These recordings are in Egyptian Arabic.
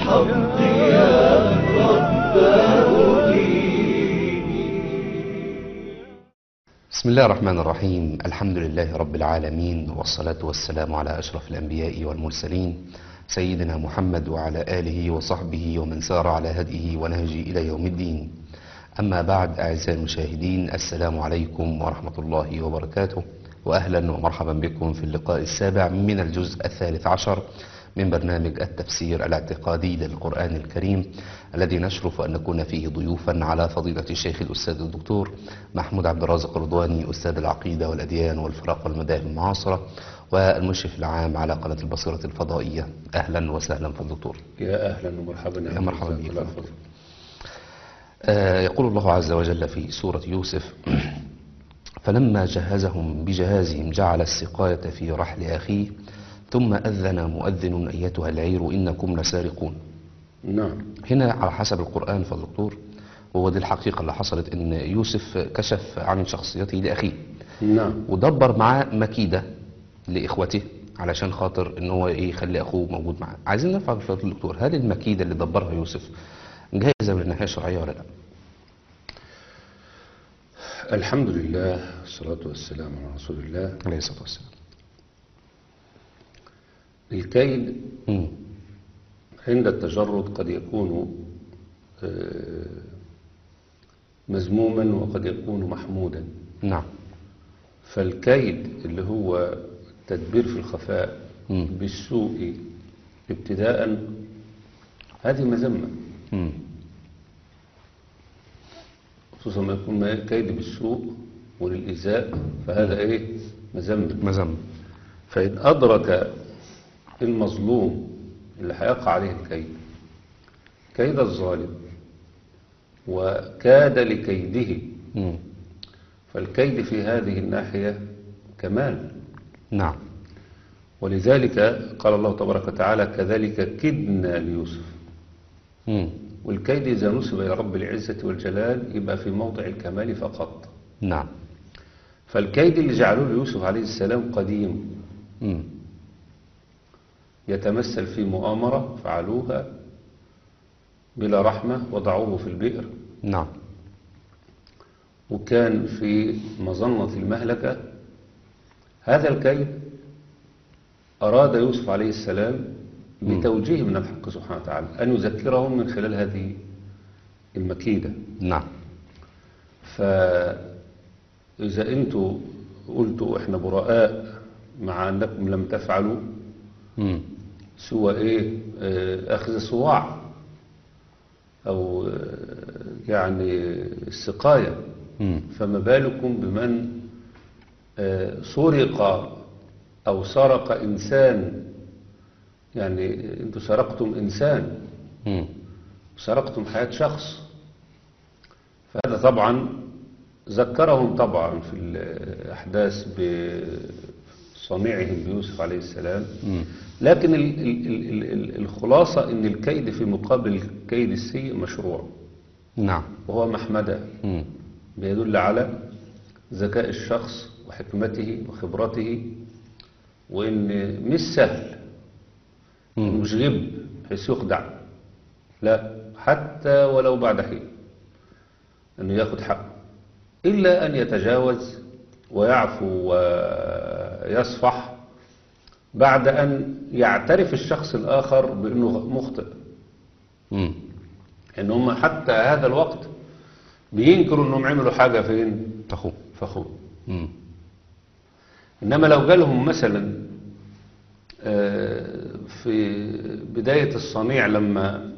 بالحق يا رب بسم الله الرحمن الرحيم الحمد لله رب العالمين والصلاة والسلام على أشرف الأنبياء والمرسلين سيدنا محمد وعلى آله وصحبه ومن سار على هديه ونهجه إلى يوم الدين أما بعد أعزائي المشاهدين السلام عليكم ورحمة الله وبركاته وأهلا ومرحبا بكم في اللقاء السابع من الجزء الثالث عشر من برنامج التفسير الاعتقادي للقرآن الكريم الذي نشرف أن نكون فيه ضيوفا على فضيلة الشيخ الأستاذ الدكتور محمود عبد الرازق الرضواني أستاذ العقيدة والأديان والفرق والمذاهب المعاصرة والمشرف العام على قناة البصيرة الفضائية أهلا وسهلا في الدكتور يا اهلا ومرحبا يا مرحبا جزاك بك. الله خير. آه، يقول الله عز وجل في سورة يوسف فلما جهزهم بجهازهم جعل السقاية في رحل أخيه ثم أذن مؤذن أيتها العير إنكم لسارقون نعم هنا على حسب القرآن فالدكتور وهو دي الحقيقة اللي حصلت إن يوسف كشف عن شخصيته لأخيه نعم ودبر معاه مكيدة لإخوته علشان خاطر إن هو إيه يخلي أخوه موجود معاه عايزين نفهم في الدكتور هل المكيدة اللي دبرها يوسف جاهزة من الناحية الشرعية ولا لا؟ الحمد لله والصلاة والسلام على رسول الله عليه الصلاة والسلام الكيد مم. عند التجرد قد يكون آه، مذموما وقد يكون محمودا نعم فالكيد اللي هو التدبير في الخفاء مم. بالسوء ابتداء هذه مذمة مم. خصوصا ما يكون ما كيد بالسوء وللإيذاء فهذا إيه مذمة مذم فإن أدرك المظلوم اللي هيقع عليه الكيد كيد الظالم وكاد لكيده مم. فالكيد في هذه الناحية كمال نعم ولذلك قال الله تبارك وتعالى كذلك كدنا ليوسف مم. والكيد إذا نسب إلى رب العزة والجلال يبقى في موضع الكمال فقط نعم فالكيد اللي جعلوه ليوسف عليه السلام قديم مم. يتمثل في مؤامرة فعلوها بلا رحمة وضعوه في البئر نعم وكان في مظنة المهلكة هذا الكيد أراد يوسف عليه السلام بتوجيه من الحق سبحانه وتعالى أن يذكرهم من خلال هذه المكيدة نعم فإذا أنتوا قلتوا إحنا براء مع أنكم لم تفعلوا مم. سوى إيه آه، أخذ صواع أو آه، يعني السقاية مم. فما بالكم بمن آه، سرق أو سرق إنسان يعني أنتوا سرقتم إنسان مم. سرقتم حياة شخص فهذا طبعا ذكرهم طبعا في الأحداث بصنيعهم بيوسف عليه السلام مم. لكن ال- ال- ال- ال- الخلاصة ان الكيد في مقابل الكيد السيء مشروع نعم وهو محمدة مم. بيدل على ذكاء الشخص وحكمته وخبرته وان مش سهل مم. مش غب بحيث يخدع لا حتى ولو بعد حين انه ياخد حقه الا ان يتجاوز ويعفو ويصفح بعد ان يعترف الشخص الاخر بانه مخطئ مم. ان هم حتى هذا الوقت بينكروا انهم عملوا حاجه فين أخوه فخور مم. إنما لو جالهم مثلا آه، في بداية الصنيع لما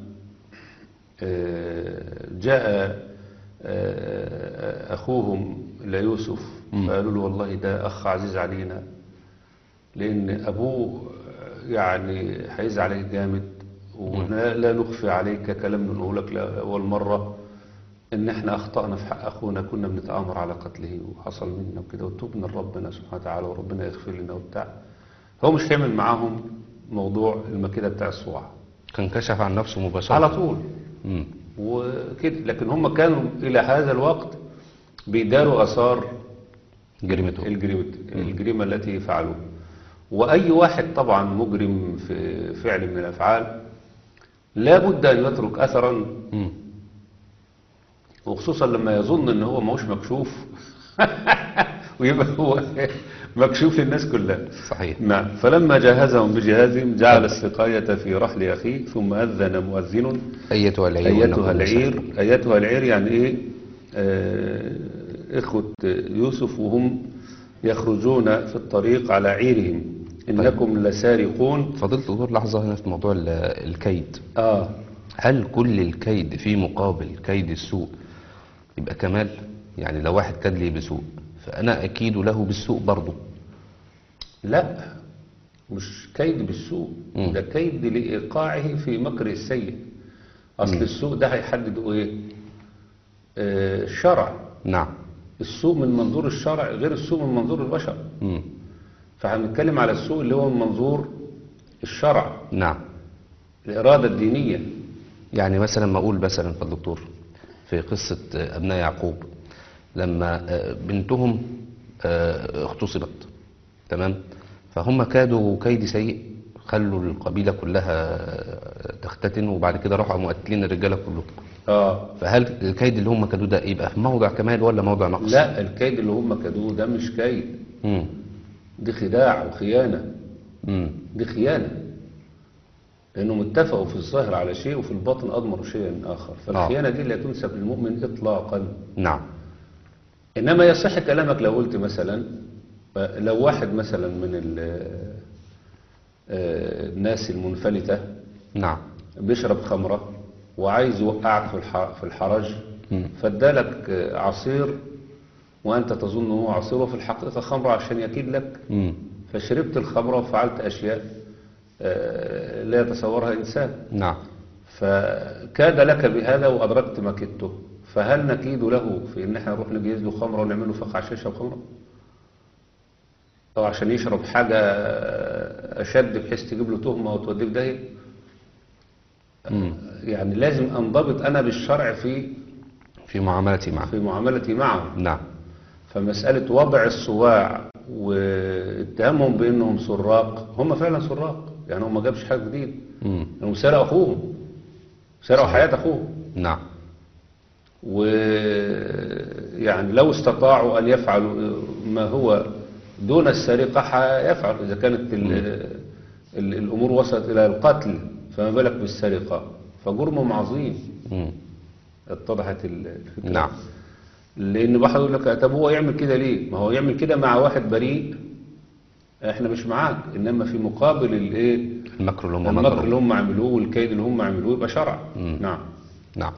آه، جاء آه، أخوهم إلى يوسف فقالوا له والله ده أخ عزيز علينا لأن أبوه يعني هيزعل عليك جامد ولا لا نخفي عليك كلام نقوله لك لأول مرة إن إحنا أخطأنا في حق أخونا كنا بنتآمر على قتله وحصل منا وكده وتوبنا لربنا سبحانه وتعالى وربنا يغفر لنا وبتاع هو مش هيعمل معاهم موضوع المكيدة بتاع الصواع كان كشف عن نفسه مباشرة على طول مم. وكده لكن هم كانوا إلى هذا الوقت بيداروا آثار جريمته الجريمة, الجريمة التي فعلوها وأي واحد طبعا مجرم في فعل من الأفعال لا بد أن يترك أثرا مم. وخصوصا لما يظن ان هو ماهوش مكشوف ويبقى هو مكشوف للناس كلها صحيح نعم فلما جهزهم بجهازهم جعل السقاية في رحل أخيه ثم أذن مؤذن أيتها العير أيتها إنكم العير مسافرون. أيتها العير يعني إيه آه إخوة يوسف وهم يخرجون في الطريق على عيرهم إنكم لسارقون فضلت دكتور لحظة هنا في موضوع ال- الكيد آه هل كل الكيد في مقابل كيد السوء يبقى كمال يعني لو واحد كاد لي بسوء فأنا أكيد له بالسوء برضه لا مش كيد بالسوء مم. ده كيد لإيقاعه في مكر السيء أصل السوء ده هيحدده إيه آه الشرع نعم السوء من منظور الشرع غير السوء من منظور البشر مم. فهنتكلم على السوء اللي هو من منظور الشرع نعم الإرادة الدينية يعني مثلا ما أقول مثلا فالدكتور في قصة آه، أبناء يعقوب لما آه، بنتهم آه، اغتصبت تمام فهم كادوا كيد سيء خلوا القبيلة كلها آه، تختتن وبعد كده راحوا مقتلين الرجالة كلهم آه فهل الكيد اللي هم كادوه ده يبقى في موضع كمال ولا موضع نقص؟ لا الكيد اللي هم كدوه ده مش كيد مم. دي خداع وخيانة مم. دي خيانة لأنهم اتفقوا في الظاهر على شيء وفي الباطن أضمروا شيئا آخر فالخيانة دي لا تنسب للمؤمن إطلاقا نعم إنما يصح كلامك لو قلت مثلا آه، لو واحد مثلا من ال- آه، الناس المنفلتة نعم بيشرب خمرة وعايز يوقعك في الح- في الحرج مم. فادالك آه، عصير وأنت تظن هو عصير وفي الحقيقة خمرة عشان يكيد لك مم. فشربت الخمرة وفعلت أشياء آه، لا يتصورها إنسان نعم فكاد لك بهذا وأدركت مكيدته فهل نكيد له في إن احنا نروح نجهز له خمرة ونعمل له فقع عشان يشرب خمرة؟ أو عشان يشرب حاجة أشد بحيث تجيب له تهمة وتوديه في داهية؟ مم. يعني لازم أنضبط أنا بالشرع في في معاملتي معه في معاملتي معه نعم فمسألة وضع الصواع واتهامهم بأنهم سراق هم فعلا سراق يعني هم ما جابش حاجة جديد مم. هم سرقوا أخوهم سرقوا حياة أخوهم نعم ويعني لو استطاعوا أن يفعلوا ما هو دون السرقة هيفعل إذا كانت ال ال الأمور وصلت إلى القتل فما بالك بالسرقة فجرمهم عظيم مم. اتضحت الفكرة نعم لأن واحد يقول لك طب هو يعمل كده ليه ما هو يعمل كده مع واحد بريء احنا مش معاك إنما في مقابل الايه المكر اللي هم المكر اللي مكروا هم عملوه والكيد اللي هم عملوه يبقى شرع مم. نعم نعم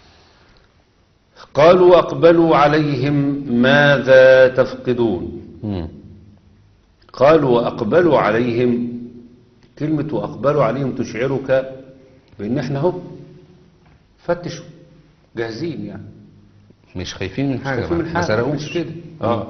قالوا أقبلوا عليهم ماذا تفقدون مم. قالوا وأقبلوا عليهم كلمة وأقبلوا عليهم تشعرك بأن احنا هو فتشوا جاهزين يعني مش خايفين من حاجة خايفين من ما حاجة سرقوش مش كده آه.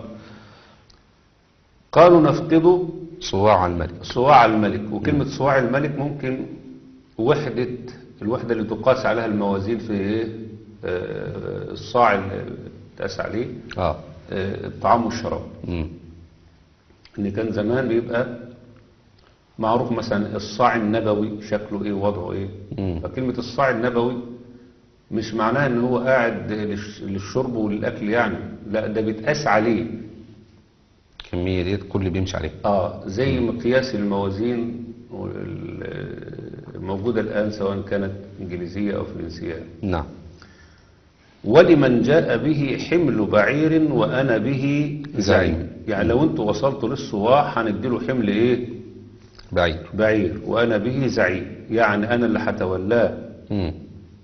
قالوا نفقد صواع الملك صواع الملك وكلمة صواع الملك ممكن وحدة الوحدة اللي تقاس عليها الموازين في إيه؟ آه، الصاع اللي تقاس عليه اه آه، الطعام والشراب مم. ان كان زمان بيبقى معروف مثلا الصاع النبوي شكله ايه ووضعه ايه مم. فكلمة الصاع النبوي مش معناها ان هو قاعد للش- للشرب وللاكل يعني لا ده بيتقاس عليه الكمية ديت كل بيمشي عليها اه زي مقياس الموازين وال- الموجودة الآن سواء كانت إنجليزية أو فرنسية نعم ولمن جاء به حمل بعير وأنا به زعيم زعيم. يعني لو أنتوا وصلتوا للصواع هنديله حمل إيه بعيد بعير وأنا به زعيم يعني أنا اللي هتولاه مم.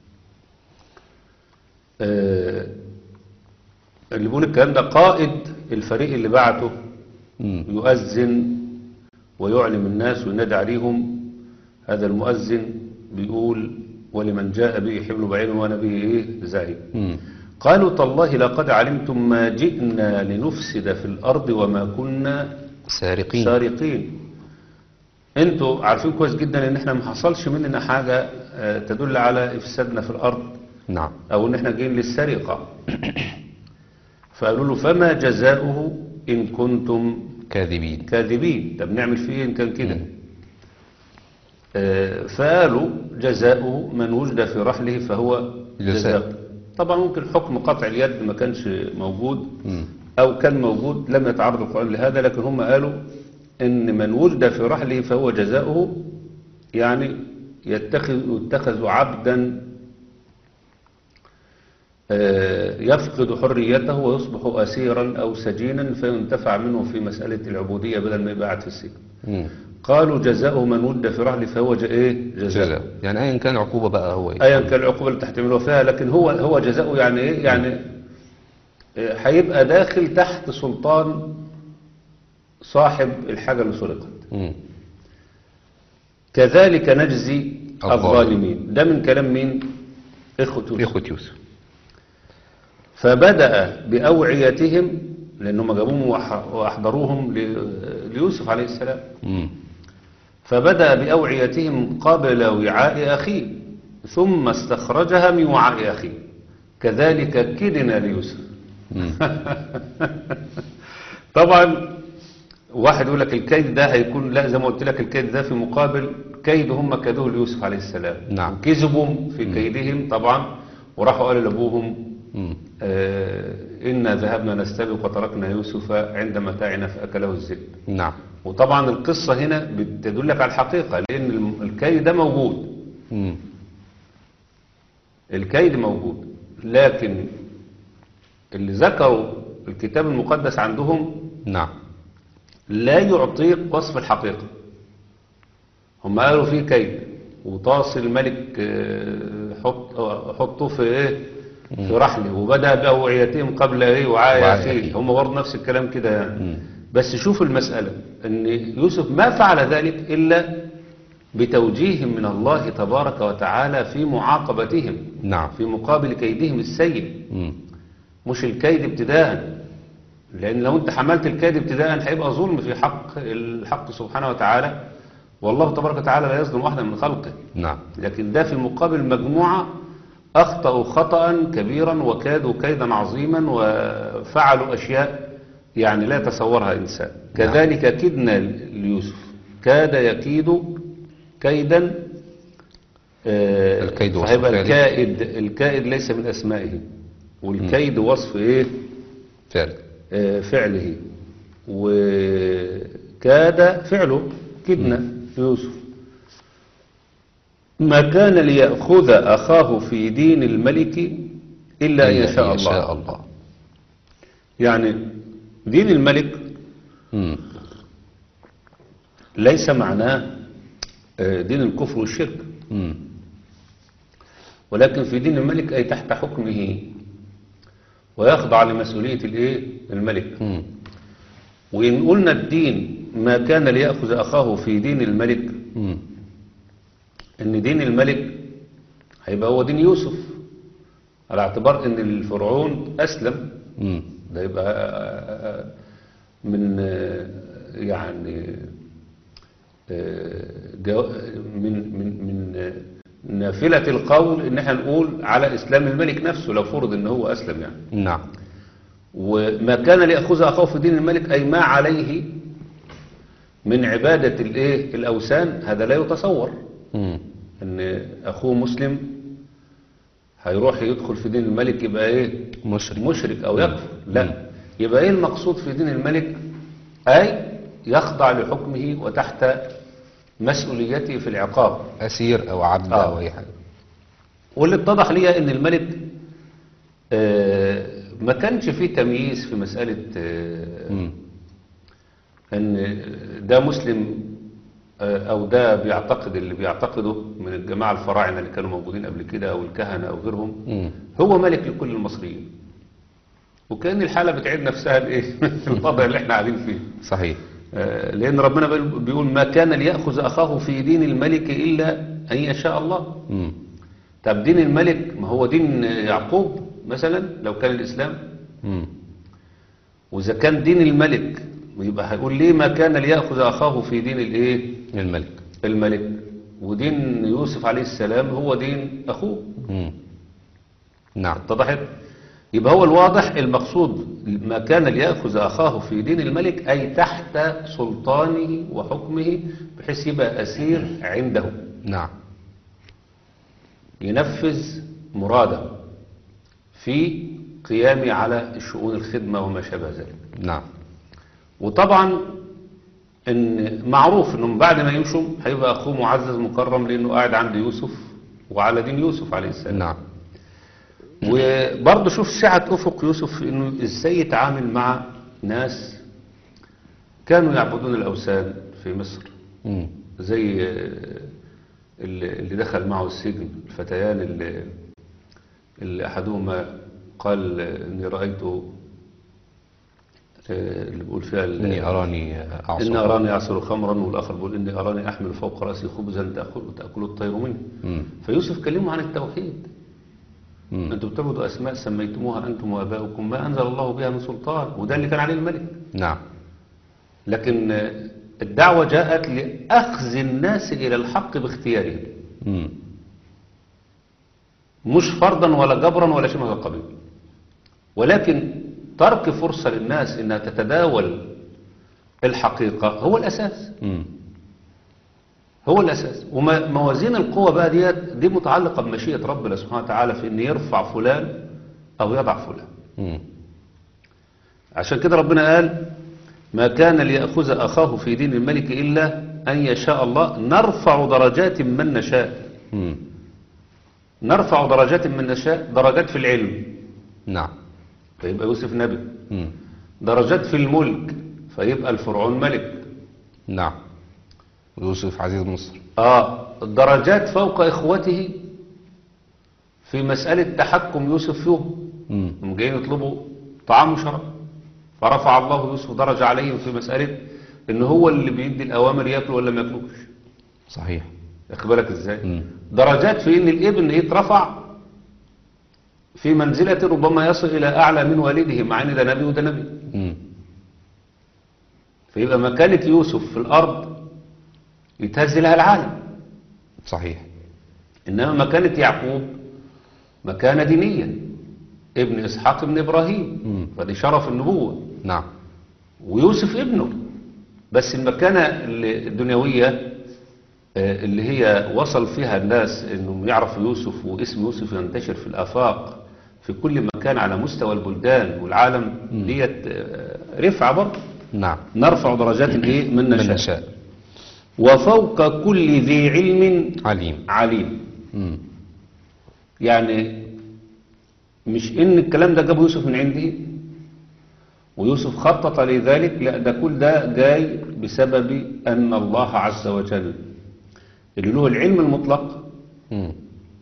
آه اللي بيقول الكلام ده قائد الفريق اللي بعته مم. يؤذن ويعلم الناس وينادي عليهم هذا المؤذن بيقول ولمن جاء به حمل بعير وانا به ايه زعيم مم. قالوا تالله لقد علمتم ما جئنا لنفسد في الارض وما كنا سارقين سارقين انتوا عارفين كويس جدا ان احنا ما حصلش مننا حاجه آه، تدل على افسادنا في الارض نعم او ان احنا جايين للسرقه فقالوا له فما جزاؤه ان كنتم كاذبين كاذبين طب نعمل فيه إيه ان كان كده آه، فقالوا جزاؤه من وجد في رحله فهو جزاء. جزاؤه طبعا ممكن حكم قطع اليد ما كانش موجود مم. أو كان موجود لم يتعرض القرآن لهذا لكن هم قالوا إن من وجد في رحله فهو جزاؤه يعني يتخذ يتخذ عبدا آه، يفقد حريته ويصبح أسيرا أو سجينا فينتفع منه في مسألة العبودية بدل ما يبقى قاعد في السجن مم. قالوا جزاؤه من ود في رحله فهو ج- ايه جزاء جزاء يعني ايا كان العقوبة بقى هو ايه ايا كان العقوبه اللي تحتملوها فيها لكن هو هو جزاؤه يعني ايه يعني آه، هيبقى داخل تحت سلطان صاحب الحاجه اللي سرقت مم. كذلك نجزي الظالم. الظالمين ده من كلام مين اخوة يوسف اخوة يوسف فبدأ بأوعيتهم لأنهم جابوهم وأح- وأحضروهم ل- ليوسف عليه السلام مم. فبدأ بأوعيتهم قبل وعاء أخيه ثم استخرجها من وعاء أخيه كذلك كدنا ليوسف مم. طبعا واحد يقول لك الكيد ده هيكون لا زي ما قلت لك الكيد ده في مقابل كيد هم كيدوه ليوسف عليه السلام نعم. كذبوا في كيدهم طبعا وراحوا قالوا لابوهم مم. آه إنا ذهبنا نستبق وتركنا يوسف عند متاعنا فأكله الذئب نعم وطبعا القصة هنا بتدلك على الحقيقة لأن الم- الكيد ده موجود مم. الكيد موجود لكن اللي ذكروا الكتاب المقدس عندهم نعم لا يعطيك وصف الحقيقة هم قالوا فيه كيد وطاس الملك آه، حط آه، حطه في ايه في رحله وبدأ بأوعيتهم قبل ايه وعاء وعاء أخيه أخيه. هم برضه نفس الكلام كده يعني مم. بس شوف المسألة ان يوسف ما فعل ذلك إلا بتوجيه من الله تبارك وتعالى في معاقبتهم نعم في مقابل كيدهم السيء مم. مش الكيد ابتداء لأن لو أنت حملت الكيد ابتداء هيبقى ظلم في حق الحق سبحانه وتعالى والله تبارك وتعالى لا يظلم واحدا من خلقه نعم لكن ده في مقابل مجموعة أخطأوا خطأ كبيرا وكادوا كيدا عظيما وفعلوا أشياء يعني لا يتصورها إنسان كذلك كدنا ليوسف كاد يكيد كيدا آه، الكيد وصف فهيبقى فعله. الكائد الكائد ليس من أسمائه والكيد وصف إيه فعلا آه، فعله وكاد فعله كدنا يوسف ما كان ليأخذ أخاه في دين الملك إلا أن إلا يشاء أن الله يشاء الله يعني دين الملك مم. ليس معناه آه، دين الكفر والشرك مم. ولكن في دين الملك أي تحت حكمه ويخضع لمسؤولية الإيه؟ الملك مم. وإن قلنا الدين ما كان ليأخذ أخاه في دين الملك مم. ان دين الملك هيبقى هو دين يوسف على اعتبار ان الفرعون اسلم مم. ده يبقى من يعني جو- من من من نافلة القول ان احنا نقول على اسلام الملك نفسه لو فرض ان هو اسلم يعني نعم وما كان ليأخذ أخاه في دين الملك أي ما عليه من عبادة الإيه الأوثان هذا لا يتصور مم. ان اخوه مسلم هيروح يدخل في دين الملك يبقى ايه مشرك مشرك او يكفر لا يبقى ايه المقصود في دين الملك اي يخضع لحكمه وتحت مسؤوليته في العقاب أسير أو عبد آه. أو أي حاجة واللي اتضح لي ان الملك آه، ما كانش فيه تمييز في مسألة آه، مم. ان ده مسلم آه، او ده بيعتقد اللي بيعتقده من الجماعة الفراعنة اللي كانوا موجودين قبل كده او الكهنة او غيرهم مم. هو ملك لكل المصريين وكأن الحالة بتعيد نفسها الايه الوضع اللي احنا قاعدين فيه صحيح آه، لأن ربنا بيقول- بيقول ما كان ليأخذ أخاه في دين الملك إلا أن يشاء الله مم. طب دين الملك ما هو دين يعقوب مثلا لو كان الإسلام مم. وإذا كان دين الملك يبقى هيقول ليه ما كان ليأخذ أخاه في دين الإيه الملك الملك ودين يوسف عليه السلام هو دين أخوه مم. نعم اتضحت يبقى هو الواضح المقصود ما كان ليأخذ أخاه في دين الملك أي تحت سلطانه وحكمه بحيث يبقى أسير عنده نعم ينفذ مراده في قيامه على الشؤون الخدمة وما شابه ذلك نعم وطبعا ان معروف انهم بعد ما يمشوا هيبقى اخوه معزز مكرم لانه قاعد عند يوسف وعلى دين يوسف عليه السلام نعم وبرضه شوف سعة افق يوسف في انه ازاي يتعامل مع ناس كانوا يعبدون الاوثان في مصر مم. زي آه، اللي اللي دخل معه السجن الفتيان اللي, اللي احدهما قال آه، اني رايت آه، اللي بيقول فيها ال- إني أراني أعصر إني أراني أعصر خمرا والآخر بيقول إني أراني أحمل فوق رأسي خبزا تأكل, تأكل الطير منه مم. فيوسف كلمه عن التوحيد مم. أنتم بتعبدوا أسماء سميتموها أنتم وآباؤكم ما أنزل الله بها من سلطان وده اللي كان عليه الملك نعم لكن آه، الدعوة جاءت لأخذ الناس إلى الحق باختيارهم مم. مش فرضا ولا جبرا ولا شيء من هذا القبيل ولكن ترك فرصة للناس إنها تتداول الحقيقة هو الأساس مم. هو الأساس وموازين القوة بقى ديت دي متعلقة بمشيئة ربنا سبحانه وتعالى في إن يرفع فلان أو يضع فلان مم. عشان كده ربنا قال ما كان ليأخذ أخاه في دين الملك إلا أن يشاء الله نرفع درجات من نشاء مم. نرفع درجات من نشاء درجات في العلم نعم فيبقى يوسف نبي مم. درجات في الملك فيبقى الفرعون ملك نعم يوسف عزيز مصر آه درجات فوق إخوته في مسألة تحكم يوسف فيهم مم. هم جايين يطلبوا طعام وشراب فرفع الله يوسف درجة عليهم في مسألة ان هو اللي بيدي الأوامر ياكلوا ولا ما ياكلوش صحيح واخد بالك ازاي مم. درجات في ان الابن يترفع في منزلة ربما يصل إلى أعلى من والده مع ان ده نبي وده نبي مم. فيبقى مكانة يوسف في الأرض يتهز لها العالم صحيح إنما مكانة يعقوب مكانة دينية ابن إسحاق ابن إبراهيم مم. فدي شرف النبوة نعم ويوسف ابنه بس المكانة اللي- الدنيوية آه، اللي هي وصل فيها الناس انهم يعرفوا يوسف واسم يوسف ينتشر في الآفاق في كل مكان على مستوى البلدان والعالم ديت آه، رفعة برضه نعم نرفع درجات الايه من من نشاء نشاء وفوق كل ذي علم عليم عليم مم. يعني مش ان الكلام ده جابه يوسف من عنده ويوسف خطط لذلك لا ده كل ده جاي بسبب ان الله عز وجل اللي له العلم المطلق مم.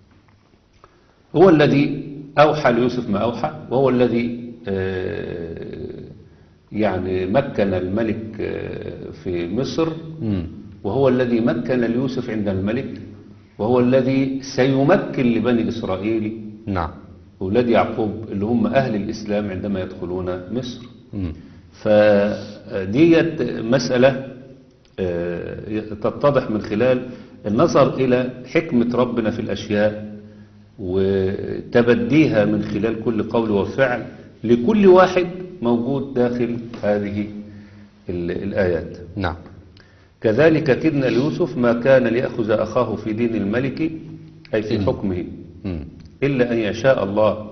هو الذي اوحى ليوسف ما اوحى وهو الذي آه، يعني مكن الملك آه، في مصر مم. وهو الذي مكن ليوسف عند الملك وهو الذي سيمكن لبني إسرائيل نعم أولاد يعقوب اللي هم أهل الإسلام عندما يدخلون مصر مم. فديت مسألة آه، تتضح من خلال النظر إلى حكمة ربنا في الأشياء وتبديها من خلال كل قول وفعل لكل واحد موجود داخل هذه ال- الآيات نعم كذلك كدنا ليوسف ما كان ليأخذ أخاه في دين الملك أي في حكمه مم. إلا أن يشاء الله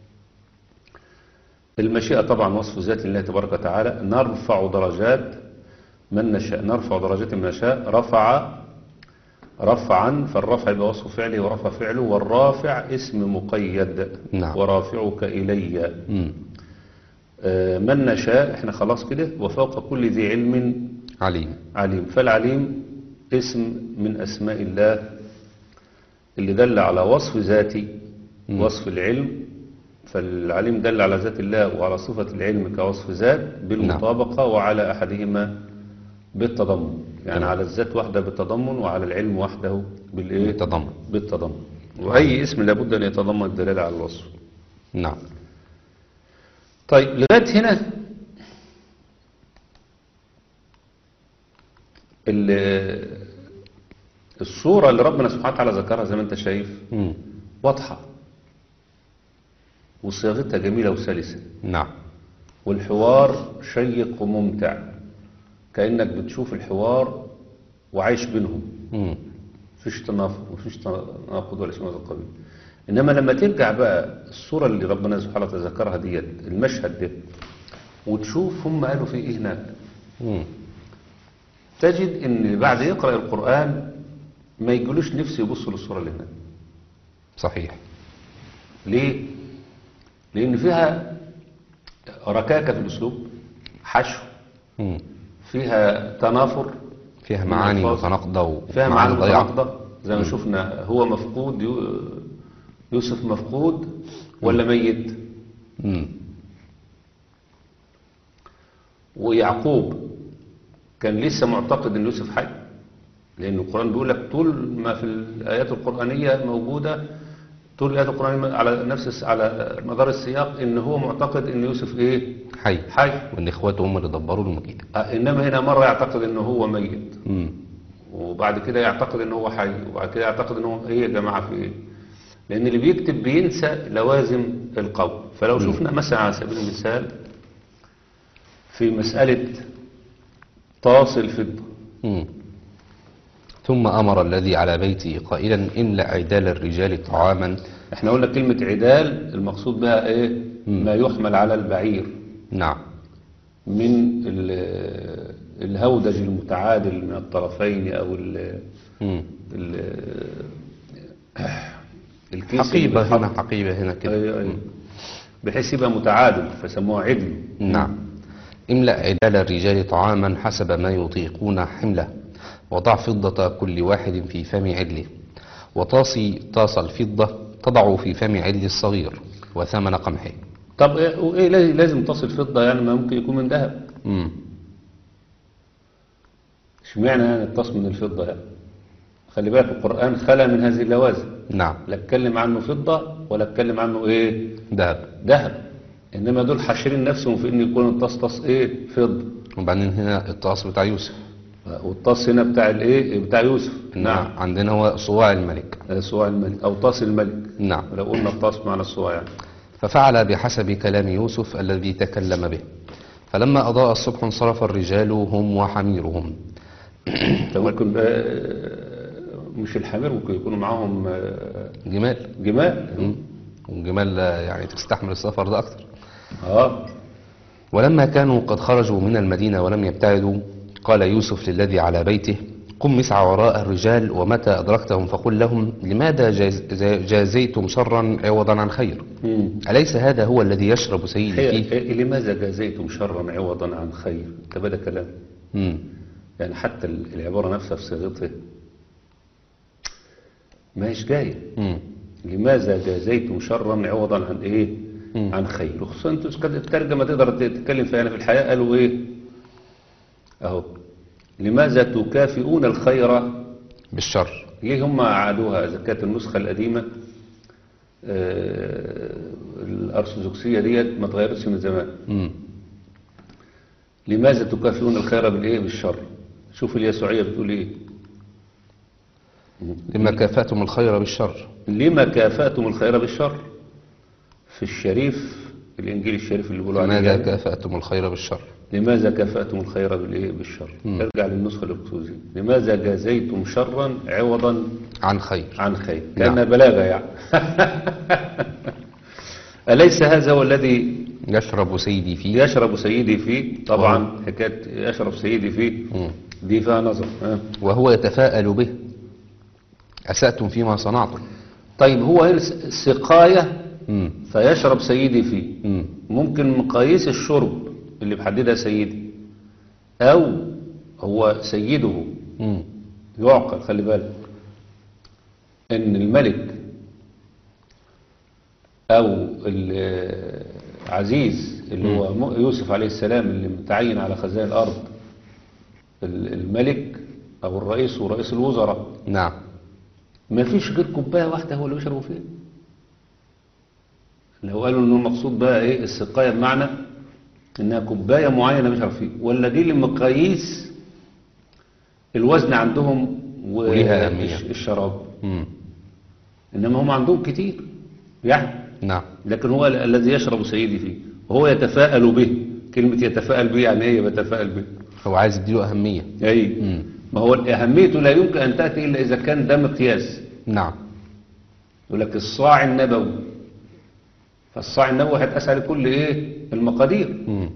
المشيئة طبعا وصف ذات الله تبارك وتعالى نرفع درجات من نشاء نرفع درجات من نشاء رفع رفعا فالرفع يبقى وصف فعله ورفع فعله والرافع اسم مقيد نعم. ورافعك إلي مم. آه، من نشاء احنا خلاص كده وفوق كل ذي علم عليم عليم فالعليم اسم من أسماء الله اللي دل على وصف ذاتي وصف العلم فالعليم دل على ذات الله وعلى صفة العلم كوصف ذات بالمطابقة وعلى أحدهما بالتضمن يعني على الذات وحده بالتضمن وعلى العلم وحده بالإيه؟ بالتضمن. بالتضمن وأي اسم لابد أن يتضمن الدلالة على الوصف نعم طيب لغاية هنا ال- الصورة اللي ربنا سبحانه وتعالى ذكرها زي ما انت شايف مم. واضحة وصياغتها جميلة وسلسة نعم والحوار شيق وممتع كأنك بتشوف الحوار وعايش بينهم مم. مفيش تنافر مفيش تناقض ولا شيء من هذا القبيل انما لما ترجع بقى الصوره اللي ربنا سبحانه وتعالى ذكرها ديت المشهد ده وتشوف هم قالوا في ايه هناك مم. تجد ان اللي بعد يقرا القران ما يجيلوش نفسه يبص للصوره اللي هناك صحيح ليه لان فيها ركاكه في الاسلوب حشو مم. فيها تنافر فيها من معاني الألفاظ. متناقضة فيها معاني ضيعة متناقضة زي ما شفنا هو مفقود يو- يوسف مفقود ولا ميت مم. ويعقوب كان لسه معتقد ان يوسف حي لان القرآن بيقول لك طول ما في الآيات القرآنية موجودة طول الآيات القرآنية على نفس الس- على مدار السياق ان هو معتقد ان يوسف ايه حي حي وان اخواته هم اللي دبروا له المكيدة آه، انما هنا مرة يعتقد ان هو ميت مم. وبعد كده يعتقد ان هو حي وبعد كده يعتقد ان هو ايه يا جماعه في ايه لان اللي بيكتب بينسى لوازم القول فلو شفنا مثلا على سبيل المثال في مساله طاس الفضه مم. ثم أمر الذي على بيته قائلا املأ عدال الرجال طعاما احنا قلنا كلمه عدال المقصود بها ايه ما يحمل على البعير نعم من ال- الهودج المتعادل من الطرفين او ال مم. ال الكيس اللي حقيبة بيتحط- هنا حقيبة هنا كده أيوة أيوة. بحيث يبقى متعادل فسموه عدل نعم املأ عدال الرجال طعاما حسب ما يطيقون حمله وضع فضة كل واحد في فم عدله وطاسي طاس الفضة تضع في فم عدل الصغير وثمن قمحه طب إيه وإيه لا- لازم تصل فضة يعني ما ممكن يكون من ذهب مم. اشمعنى يعني الطاس من الفضة يعني خلي بالك القرآن خلى من هذه اللوازم نعم لا اتكلم عنه فضة ولا اتكلم عنه ايه ذهب ذهب انما دول حاشرين نفسهم في ان يكون الطاس طاس ايه فضة وبعدين هنا الطاس بتاع يوسف والطاس هنا بتاع الايه بتاع يوسف نعم عندنا هو صواع الملك آه، صواع الملك او طاس الملك نعم لو قلنا الطاس معنى الصواع يعني ففعل بحسب كلام يوسف الذي تكلم به فلما أضاء الصبح انصرف الرجال هم وحميرهم ده ممكن بقى مش الحمير ممكن يكونوا معاهم آه، جمال جمال مم. والجمال آه، يعني تستحمل السفر ده أكتر اه ولما كانوا قد خرجوا من المدينة ولم يبتعدوا قال يوسف للذي على بيته قم اسعى وراء الرجال ومتى أدركتهم فقل لهم لماذا جاز جازيتم شرا عوضا عن خير مم. أليس هذا هو الذي يشرب سيدي هي فيه هي- لماذا جازيتم شرا عوضا عن خير ده بدا كلام مم. يعني حتى ال- العبارة نفسها في صيغتها ما هيش جاية مم. لماذا جازيتم شرا عوضا عن ايه مم. عن خير وخصوصا انتوا كانت الترجمة تقدر تتكلم فيها يعني في الحياة قالوا ايه اهو لماذا تكافئون الخير بالشر ليه هم عادوها إذا كانت النسخة القديمة آه، الأرثوذكسية ديت ما اتغيرتش من زمان مم. لماذا تكافئون الخير بالإيه بالشر شوف اليسوعية بتقول إيه لما كافأتم الخير بالشر لما كافأتم الخير بالشر في الشريف الإنجيل الشريف اللي بيقولوا عليه لماذا يعني. كافأتم الخير بالشر لماذا كافأتم الخير بالإيه بالشر مم. ارجع للنسخة الأرثوذكسية لماذا جازيتم شرا عوضا عن خير عن خير نعم. كأنها بلاغة يعني أليس هذا هو الذي يشرب سيدي فيه يشرب سيدي فيه طبعا حكاية يشرب سيدي فيه مم. دي فيها نظر ها. وهو يتفاءل به أسأتم فيما صنعتم طيب هو هنا س- سقاية مم. فيشرب سيدي فيه مم. ممكن مقاييس الشرب اللي بحددها سيدي أو هو سيده مم. يعقل خلي بالك ان الملك او العزيز اللي هو م- يوسف عليه السلام اللي متعين على خزائن الارض ال- الملك او الرئيس ورئيس الوزراء نعم ما فيش غير كوبايه واحده هو اللي بيشربوا فيها لو قالوا انه المقصود بقى ايه السقايه بمعنى انها كوبايه معينه بيشرب فيه ولا دي لمقاييس الوزن عندهم وليها أهمية. والشراب مم. انما هم عندهم كتير يعني نعم لكن هو ال- الذي يشرب سيدي فيه وهو يتفاءل به كلمة يتفاءل به يعني ايه يتفاءل به هو عايز يديله أهمية اي مم. ما هو أهميته لا يمكن أن تأتي إلا إذا كان ده مقياس نعم يقول لك الصاع النبوي فالصاع النبوي هيتقاس على كل إيه المقادير مم.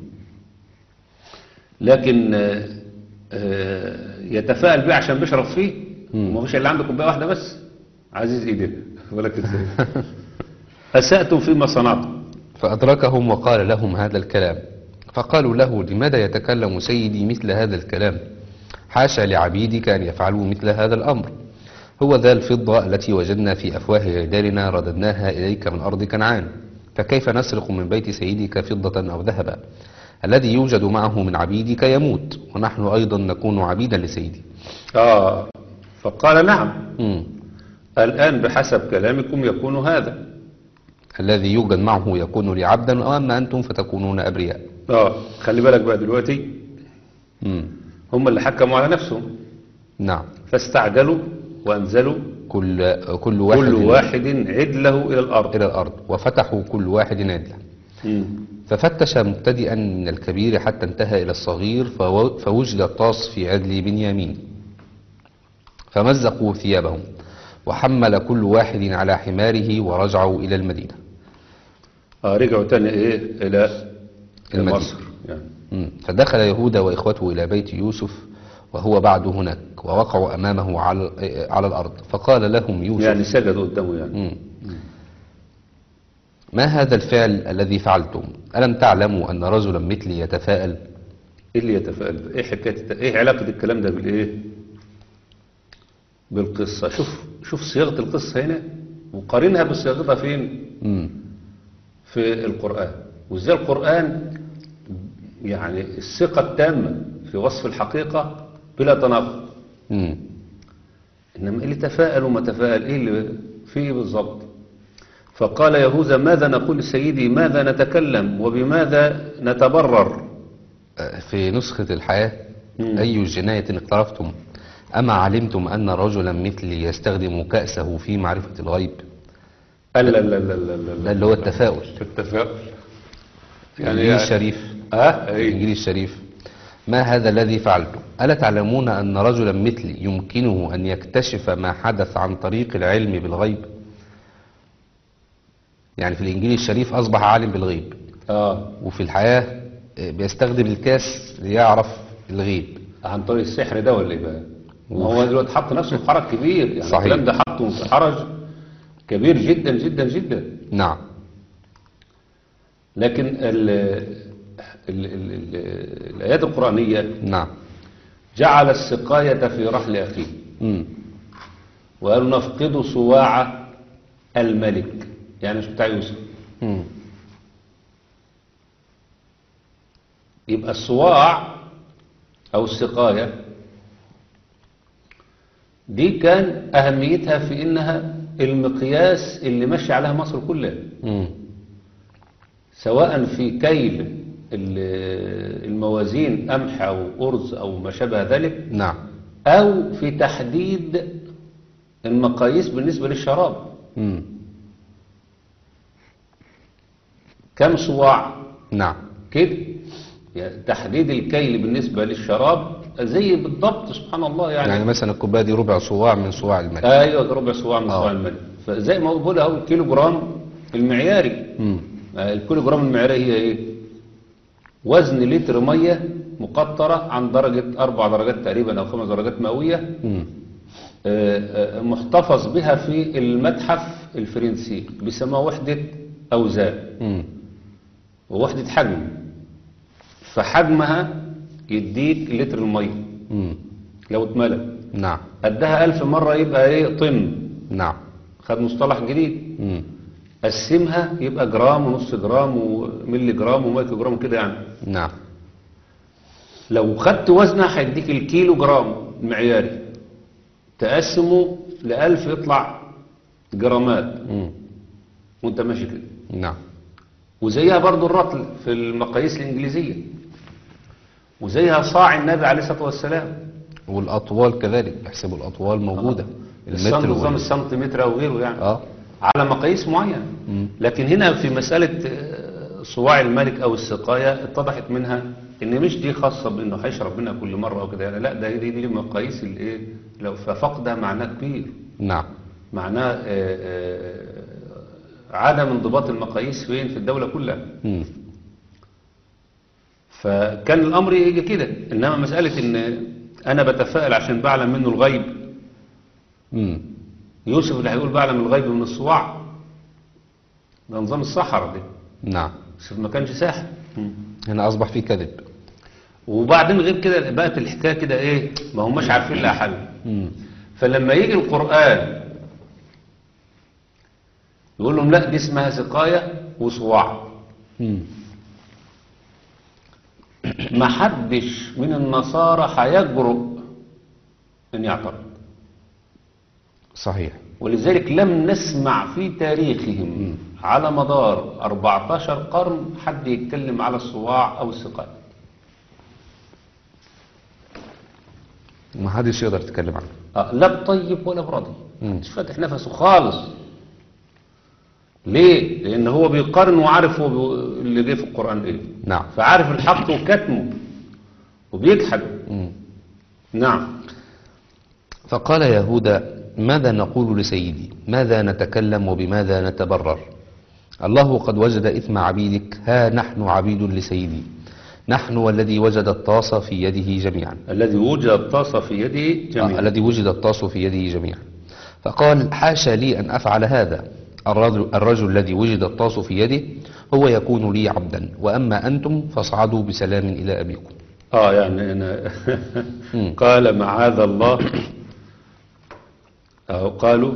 لكن آه، آه، يتفائل بيه عشان بيشرب فيه مم. ما فيش الا عنده كوبايه واحده بس عزيز ايدينا بالك ازاي اساتم فيما صنعتم فأدركهم وقال لهم هذا الكلام فقالوا له لماذا يتكلم سيدي مثل هذا الكلام حاشا لعبيدك أن يفعلوا مثل هذا الأمر هو ذا الفضة التي وجدنا في أفواه عدالنا رددناها إليك من أرض كنعان فكيف نسرق من بيت سيدك فضة أو ذهبا الذي يوجد معه من عبيدك يموت ونحن أيضا نكون عبيدا لسيدي اه فقال نعم مم. الان بحسب كلامكم يكون هذا الذي يوجد معه يكون لي عبدا وأما أنتم فتكونون أبرياء اه خلي بالك بقى دلوقتي مم. هم اللي حكموا على نفسهم نعم فاستعجلوا وانزلوا كل كل واحد كل واحد عدله الى الارض إلى الأرض وفتحوا كل واحد عدله مم. ففتش مبتدئا من الكبير حتى انتهى إلى الصغير فو- فوجد الطاس في عدل بنيامين فمزقوا ثيابهم وحمل كل واحد على حماره ورجعوا إلى المدينة آه رجعوا تاني ايه الى المدينة. مصر يعني مم. فدخل يهوذا وإخوته إلى بيت يوسف وهو بعد هناك ووقعوا أمامه على, على الأرض فقال لهم يوسف يعني سجدوا قدامه يعني مم. ما هذا الفعل الذي فعلتم ألم تعلموا أن رجلا مثلي يتفاءل ايه اللي يتفائل بقى؟ ايه حكايه ايه علاقه الكلام ده بالايه بالقصه شوف شوف صياغه القصه هنا وقارنها بصياغتها فين مم. في القران وازاي القران يعني الثقه التامه في وصف الحقيقه بلا تناقض مم. انما اللي تفاءل وما تفاءل ايه اللي فيه إيه بالظبط فقال يهوذا ماذا نقول لسيدي ماذا نتكلم وبماذا نتبرر في نسخة الحياة مم. أي جناية اقترفتم أما علمتم أن رجلا مثلي يستخدم كأسه في معرفة الغيب لا لا لا لا لا لا ده اللي هو التفاؤل التفاؤل الإنجيل الشريف اه ايه الإنجيل الشريف ما هذا الذي فعلته ألا تعلمون أن رجلا مثلي يمكنه أن يكتشف ما حدث عن طريق العلم بالغيب يعني في الإنجيل الشريف أصبح عالم بالغيب اه وفي الحياة آه، بيستخدم الكاس ليعرف الغيب عن طريق السحر ده ولا ايه بقى ما هو دلوقتي حط نفسه في حرج كبير يعني صحيح. الكلام ده حطه في حرج كبير جدا جدا جدا نعم لكن ال ال ال ال الايات القرانيه نعم جعل السقايه في رحل اخيه مم. وقالوا نفقد صواع الملك يعني مش بتاع يوسف مم. يبقى الصواع او السقايه دي كان اهميتها في انها المقياس اللي ماشي عليها مصر كلها مم. سواء في كيل ال- الموازين قمح او ارز او ما شابه ذلك نعم او في تحديد المقاييس بالنسبه للشراب مم. كم صواع نعم كده يعني تحديد الكيل بالنسبه للشراب زي بالضبط سبحان الله يعني, يعني مثلا الكوبايه دي ربع صواع من صواع الملك ايوه ربع صواع من آه. صواع الملك فزي ما بقول اهو الكيلو جرام المعياري مم. آه، الكيلو جرام المعياري هي ايه وزن لتر ميه مقطره عن درجه اربع درجات تقريبا او خمس درجات مئويه مم. آه، آه، محتفظ بها في المتحف الفرنسي بيسموها وحده اوزان مم. ووحده حجم فحجمها يديك لتر الميه مم. لو اتملى نعم قدها ألف مرة يبقى ايه طن نعم خد مصطلح جديد مم. قسمها يبقى جرام ونص جرام وملي جرام ومايكرو جرام كده يعني نعم لو خدت وزنها هيديك الكيلو جرام معياري تقسمه لألف يطلع جرامات مم. وانت ماشي كده نعم وزيها برضو الرطل في المقاييس الإنجليزية وزيها صاع النبي عليه الصلاة والسلام والأطوال كذلك بيحسبوا الأطوال موجودة السنت المتر نظام وال... السنتيمتر أو غيره يعني اه على مقاييس معينة مم. لكن هنا في مسألة آه، صواع الملك او السقايه اتضحت منها ان مش دي خاصه بانه هيشرب منها كل مره او كده يعني لا ده دي دي مقاييس الايه لو ففقدها معناه كبير نعم معناه آه، آه، عدم انضباط المقاييس فين في الدوله كلها مم. فكان الامر يجي كده انما مساله ان انا بتفائل عشان بعلم منه الغيب مم. يوسف اللي هيقول بعلم الغيب من الصواع ده نظام الصحراء ده نعم يوسف ما كانش ساحر هنا أصبح في كذب وبعدين غير كده بقت الحكايه كده ايه ما هماش عارفين لها حل مم. فلما يجي القران يقول لهم لا دي اسمها سقايه وصواع مم. ما حدش من النصارى هيجرؤ ان يعترض صحيح ولذلك لم نسمع في تاريخهم على مدار 14 قرن حد يتكلم على الصواع او السقايه ما حدش يقدر يتكلم عنه آه، لا بطيب ولا برضي مم. مش فاتح نفسه خالص ليه لان هو بيقارن وعارف هو بي- اللي جه في القران ايه نعم فعارف الحق وكتمه وبيجحده مم. نعم فقال يهوذا ماذا نقول لسيدي ماذا نتكلم وبماذا نتبرر الله قد وجد إثم عبيدك ها نحن عبيد لسيدي نحن والذي وجد الطاس في يده جميعا الذي وجد الطاسه في يده آه جميعا الذي وجد الطاس في يده جميعا فقال حاشا لي أن أفعل هذا الرجل, الرجل الذي وجد الطاس في يده هو يكون لي عبدا وأما أنتم فاصعدوا بسلام إلى أبيكم اه يعني أنا مم. قال معاذ الله أو قالوا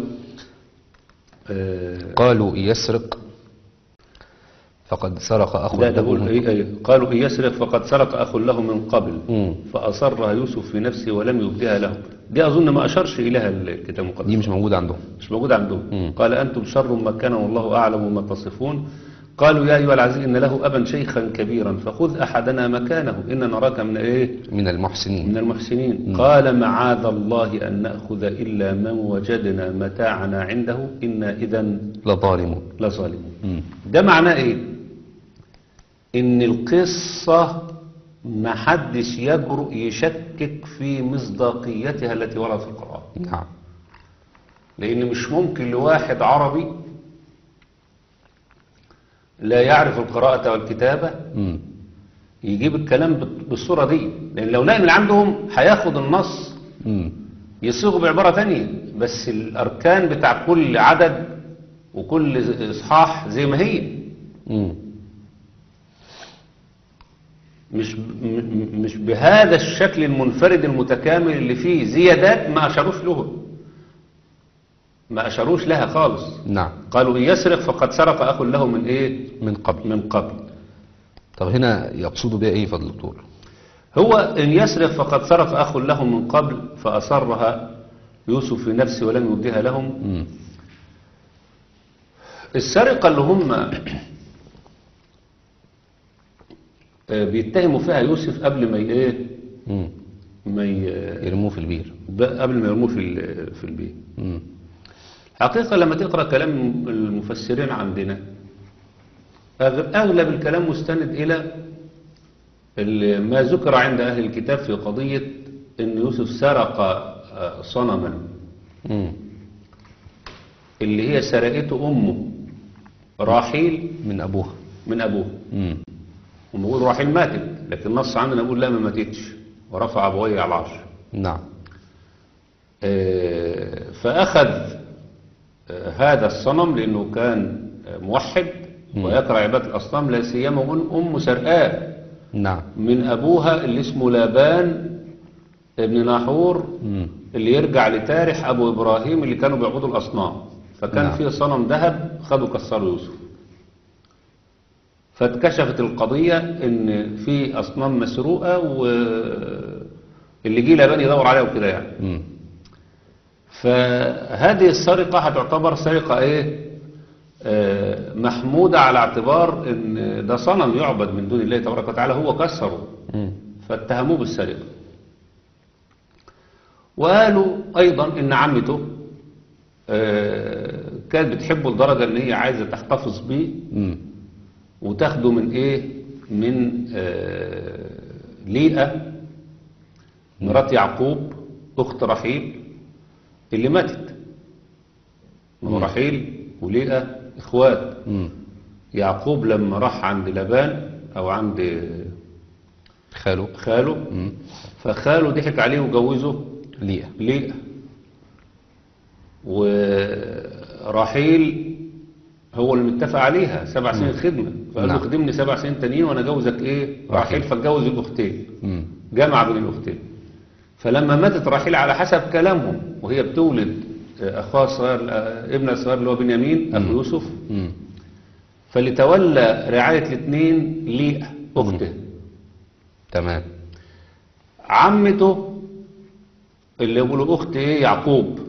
آه، قالوا إن يسرق فقد سرق أخ لا ده له بقول من- إيه إيه قالوا إن يسرق فقد سرق أخ له من قبل مم. فأصرها يوسف في نفسه ولم يبدها له دي أظن ما أشرش إليها الكتاب المقدس دي مش موجودة عندهم مش موجود عندهم مم. قال أنتم شر مكانا والله أعلم ما تصفون قالوا يا أيها العزيز إن له أبا شيخا كبيرا فخذ أحدنا مكانه إن نراك من إيه من المحسنين من المحسنين قال معاذ الله أن نأخذ إلا من وجدنا متاعنا عنده إنا إذا لظالمون لظالمون مم. ده معناه إيه إن القصة ما حدش يجرؤ يشكك في مصداقيتها التي وردت في القرآن نعم لأن مش ممكن لواحد عربي لا يعرف القراءة والكتابة مم. يجيب الكلام بال- بالصورة دي لأن لو نقل من عندهم هياخد النص مم. يصيغه بعبارة تانية بس الأركان بتاع كل عدد وكل إصحاح زي ما هي مم. مش ب- م- مش بهذا الشكل المنفرد المتكامل اللي فيه زيادات ما أشاروش له ما أشاروش لها خالص نعم قالوا إن يسرق فقد سرق أخ له من إيه من قبل من قبل طب هنا يقصدوا بها ايه يا فضل الدكتور هو إن يسرق فقد سرق أخ له من قبل فأصرها يوسف في نفسه ولم يبدها لهم مم. السرقة اللي هم آه، بيتهموا فيها يوسف قبل ما ي- ايه مم. ما ي- يرموه في البير ب- قبل ما يرموه في ال- في البيت مم. حقيقة لما تقرأ كلام المفسرين عندنا أغ- أغلب الكلام مستند إلى ال- ما ذكر عند أهل الكتاب في قضية أن يوسف سرق آه، صنما مم. اللي هي سرقته أمه راحيل من ابوها من أبوه مم. هم بيقولوا راحيل ماتت لكن النص عندنا بيقول لا ما ماتتش ورفع أبويه على العرش نعم آه، فأخذ آه، هذا الصنم لأنه كان آه، موحد ويكره عبادة الأصنام لا سيما من أم سرقاه نعم من أبوها اللي اسمه لابان ابن ناحور مم. اللي يرجع لتارح أبو إبراهيم اللي كانوا بيعبدوا الأصنام فكان نعم. فيه صنم ذهب خدوا كسروا يوسف فاتكشفت القضية إن في أصنام مسروقة واللي جه لابان يدور عليها وكده يعني مم. فهذه السرقة هتعتبر سرقة ايه آه، محمودة على اعتبار ان ده صنم يعبد من دون الله تبارك وتعالى هو كسره مم. فاتهموه بالسرقة وقالوا ايضا ان عمته آه، كانت بتحبه لدرجة ان هي عايزة تحتفظ بيه مم. وتاخده من ايه من آه ليئة مرات يعقوب اخت رحيل اللي ماتت ما هو رحيل وليئة اخوات مم. يعقوب لما راح عند لبان او عند خاله خاله مم. فخاله ضحك عليه وجوزه ليئة ليئة ورحيل هو اللي متفق عليها سبع سنين خدمة فقال له نعم. خدمني سبع سنين تانيين وانا جوزك ايه رحيل. رحيل فاتجوز الاختين مم. جمع بين الاختين فلما ماتت رحيل على حسب كلامهم وهي بتولد آه، اخوها الصغير آه، ابنها الصغير اللي هو بنيامين اخو يوسف مم. فاللي تولى رعاية الاثنين ليئة اخته تمام عمته اللي يقولوا اخت ايه يعقوب